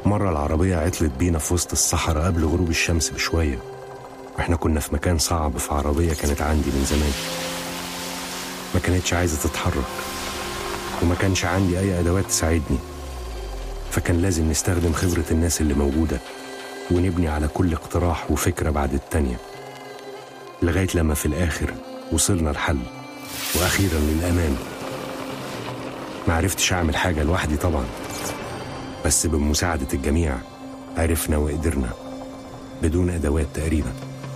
مرة العربية عطلت بينا في وسط الصحراء قبل غروب الشمس بشوية واحنا كنا في مكان صعب في عربية كانت عندي من زمان ما كانتش عايزة تتحرك وما كانش عندي أي أدوات تساعدني فكان لازم نستخدم خبرة الناس اللي موجودة ونبني على كل اقتراح وفكرة بعد التانية لغاية لما في الآخر وصلنا لحل وأخيرا للأمان معرفتش أعمل حاجة لوحدي طبعا بس بمساعدة الجميع عرفنا وقدرنا بدون أدوات تقريبا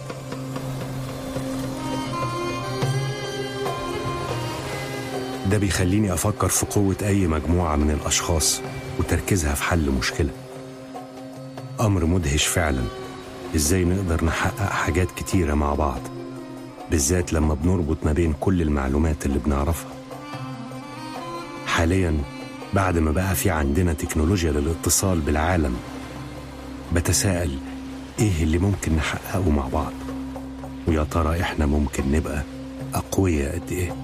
ده بيخليني أفكر في قوة أي مجموعة من الأشخاص وتركيزها في حل مشكلة أمر مدهش فعلا إزاي نقدر نحقق حاجات كتيرة مع بعض بالذات لما بنربط ما بين كل المعلومات اللي بنعرفها حاليا بعد ما بقى في عندنا تكنولوجيا للاتصال بالعالم بتساءل ايه اللي ممكن نحققه مع بعض ويا ترى احنا ممكن نبقى اقوياء قد ايه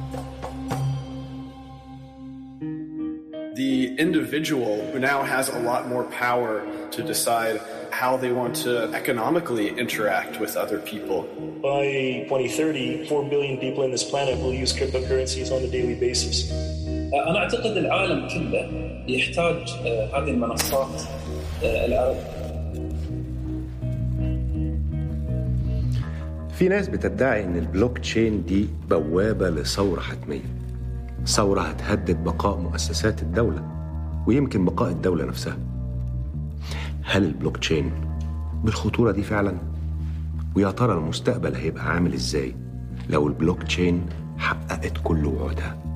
the individual now has a lot more power to decide how they want to economically interact with other people. By 2030, 4 billion people on this planet will use cryptocurrencies on a daily basis. أنا أعتقد العالم كله يحتاج هذه المنصات العرب في ناس بتدعي ان البلوك تشين دي بوابة لثورة حتمية ثورة هتهدد بقاء مؤسسات الدولة ويمكن بقاء الدولة نفسها هل البلوك تشين بالخطورة دي فعلا؟ ويا ترى المستقبل هيبقى عامل ازاي لو البلوك تشين حققت كل وعودها؟